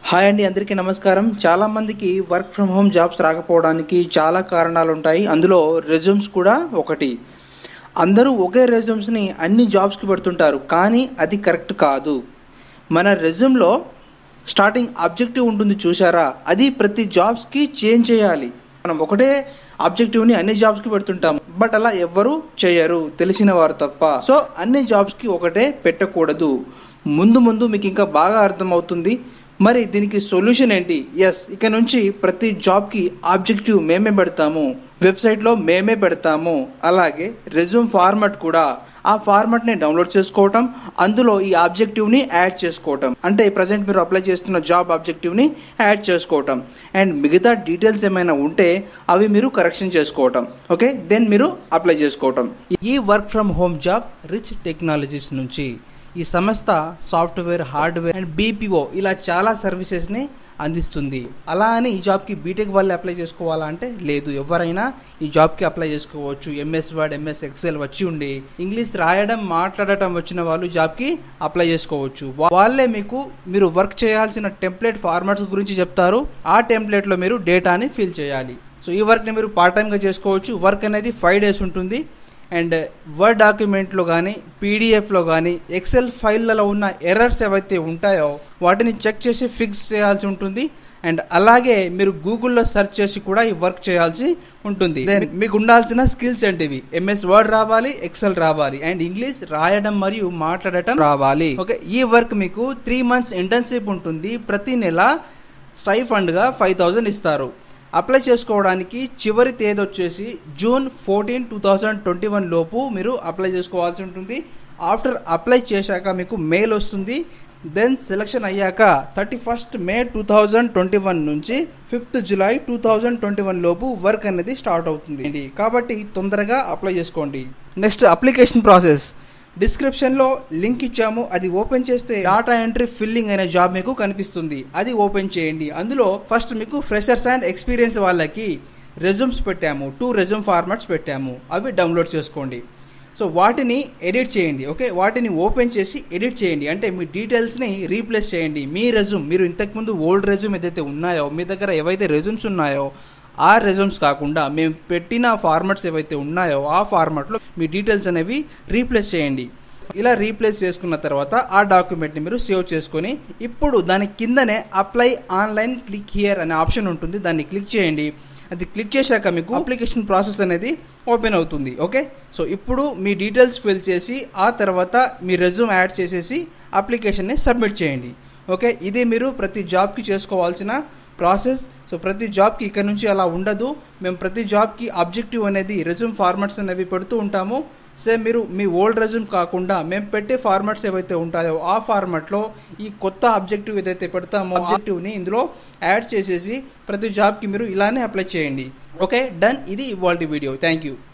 hi అండి అందరికీ నమస్కారం చాలా మందికి వర్క్ ఫ్రమ్ హోమ్ జాబ్స్ రాకపోవడానికి చాలా కారణాలు ఉంటాయి అందులో రెజ్యూమ్స్ కూడా ఒకటి అందరూ ఒకే రెజ్యూమ్స్ని అన్ని జాబ్స్కి పెడుతుంటారు కానీ అది కరెక్ట్ కాదు మన రెజ్యూమ్లో స్టార్టింగ్ ఆబ్జెక్టివ్ ఉంటుంది చూసారా అది ప్రతి జాబ్స్కి చేంజ్ చేయాలి మనం ఒకటే ఆబ్జెక్టివ్ని అన్ని జాబ్స్కి పెడుతుంటాం బట్ అలా ఎవ్వరూ చేయరు తెలిసిన వారు తప్ప సో అన్ని జాబ్స్కి ఒకటే పెట్టకూడదు ముందు ముందు మీకు ఇంకా బాగా అర్థమవుతుంది మరి దీనికి సొల్యూషన్ ఏంటి ఎస్ ఇక నుంచి ప్రతి జాబ్కి ఆబ్జెక్టివ్ మేమే పెడతాము వెబ్సైట్లో మేమే పెడతాము అలాగే రెజ్యూమ్ ఫార్మాట్ కూడా ఆ ఫార్మాట్ని డౌన్లోడ్ చేసుకోవటం అందులో ఈ ఆబ్జెక్టివ్ని యాడ్ చేసుకోవటం అంటే ప్రజెంట్ మీరు అప్లై చేస్తున్న జాబ్ ఆబ్జెక్టివ్ని యాడ్ చేసుకోవటం అండ్ మిగతా డీటెయిల్స్ ఏమైనా ఉంటే అవి మీరు కరెక్షన్ చేసుకోవటం ఓకే దెన్ మీరు అప్లై చేసుకోవటం ఈ work from home job Rich Technologies నుంచి ఈ సంస్థ సాఫ్ట్వేర్ హార్డ్వేర్ అండ్ బీపీఓ ఇలా చాలా సర్వీసెస్ని అందిస్తుంది అలా అని ఈ జాబ్కి బీటెక్ వాళ్ళు అప్లై చేసుకోవాలా అంటే లేదు ఎవరైనా ఈ జాబ్కి అప్లై చేసుకోవచ్చు ఎంఎస్ వర్డ్ ఎంఎస్ ఎక్సెల్ వచ్చి ఉండి ఇంగ్లీష్ రాయడం మాట్లాడటం వచ్చిన వాళ్ళు జాబ్కి అప్లై చేసుకోవచ్చు వాళ్ళే మీకు మీరు వర్క్ చేయాల్సిన టెంప్లెట్ ఫార్మాట్స్ గురించి చెప్తారు ఆ టెంప్లెట్లో మీరు డేటాని ఫిల్ చేయాలి సో ఈ వర్క్ని మీరు పార్ట్ టైంగా చేసుకోవచ్చు వర్క్ అనేది ఫైవ్ డేస్ ఉంటుంది అండ్ వర్డ్ డాక్యుమెంట్లో కానీ పీడిఎఫ్లో కానీ ఎక్సెల్ ఫైల్లలో ఉన్న ఎర్రర్స్ ఏవైతే ఉంటాయో వాటిని చెక్ చేసి ఫిక్స్ చేయాల్సి ఉంటుంది అండ్ అలాగే మీరు గూగుల్లో సెర్చ్ చేసి కూడా ఈ వర్క్ చేయాల్సి ఉంటుంది దెన్ మీకు ఉండాల్సిన స్కిల్స్ ఏంటివి ఎంఎస్ వర్డ్ రావాలి ఎక్సెల్ రావాలి అండ్ ఇంగ్లీష్ రాయడం మరియు మాట్లాడటం రావాలి ఓకే ఈ వర్క్ మీకు త్రీ మంత్స్ ఇంటర్న్షిప్ ఉంటుంది ప్రతి నెల స్టైఫండ్గా ఫైవ్ థౌజండ్ ఇస్తారు అప్లై చేసుకోవడానికి చివరి తేదీ వచ్చేసి June fourteen two thousand twenty one లోపు మీరు అప్లై చేసుకోవాల్సి ఉంటుంది ఆఫ్టర్ అప్లై చేశాక మీకు మెయిల్ వస్తుంది దెన్ సెలక్షన్ అయ్యాక thirty first May two thousand twenty one నుంచి fifth July two thousand twenty one లోపు వర్క్ అనేది స్టార్ట్ అవుతుంది కాబట్టి తొందరగా అప్లై చేసుకోండి నెక్స్ట్ అప్లికేషన్ ప్రాసెస్ డిస్క్రిప్షన్లో లింక్ ఇచ్చాము అది ఓపెన్ చేస్తే డాటా ఎంట్రీ ఫిల్లింగ్ అనే జాబ్ మీకు కనిపిస్తుంది అది ఓపెన్ చేయండి అందులో ఫస్ట్ మీకు ఫ్రెషర్స్ అండ్ ఎక్స్పీరియన్స్ వాళ్ళకి రెజ్యూమ్స్ పెట్టాము టూ రెజ్యూమ్ ఫార్మాట్స్ పెట్టాము అవి డౌన్లోడ్ చేసుకోండి సో వాటిని ఎడిట్ చేయండి ఓకే వాటిని ఓపెన్ చేసి ఎడిట్ చేయండి అంటే మీ డీటెయిల్స్ని రీప్లేస్ చేయండి మీ రెజ్యూమ్ మీరు ఇంతకుముందు ఓల్డ్ రెజ్యూమ్ ఏదైతే ఉన్నాయో మీ దగ్గర ఏవైతే రెజ్యూమ్స్ ఉన్నాయో ఆ రెజ్యూమ్స్ కాకుండా మేము పెట్టిన ఫార్మాట్స్ ఏవైతే ఉన్నాయో ఆ ఫార్మాట్లో మీ డీటెయిల్స్ అనేవి రీప్లేస్ చేయండి ఇలా రీప్లేస్ చేసుకున్న తర్వాత ఆ డాక్యుమెంట్ని మీరు సేవ్ చేసుకొని ఇప్పుడు దాని కిందనే అప్లై ఆన్లైన్ క్లిక్ హియర్ అనే ఆప్షన్ ఉంటుంది దాన్ని క్లిక్ చేయండి అది క్లిక్ చేశాక మీకు అప్లికేషన్ ప్రాసెస్ అనేది ఓపెన్ అవుతుంది ఓకే సో ఇప్పుడు మీ డీటెయిల్స్ ఫిల్ చేసి ఆ తర్వాత మీ రెజ్యూమ్ యాడ్ చేసేసి అప్లికేషన్ని సబ్మిట్ చేయండి ఓకే ఇది మీరు ప్రతి జాబ్కి చేసుకోవాల్సిన ప్రాసెస్ సో ప్రతి జాబ్కి ఇక్కడ నుంచి అలా ఉండదు మేము ప్రతి జాబ్కి ఆబ్జెక్టివ్ అనేది రెజ్యూమ్ ఫార్మాట్స్ అనేవి పెడుతూ ఉంటాము సేమ్ మీరు మీ ఓల్డ్ రెజ్యూమ్ కాకుండా మేము పెట్టే ఫార్మాట్స్ ఏవైతే ఉంటాయో ఆ ఫార్మాట్లో ఈ కొత్త ఆబ్జెక్టివ్ ఏదైతే పెడతామో ఆబ్జెక్టివ్ని ఇందులో యాడ్ చేసేసి ప్రతి జాబ్కి మీరు ఇలానే అప్లై చేయండి ఓకే డన్ ఇది ఇవాళ వీడియో థ్యాంక్ యూ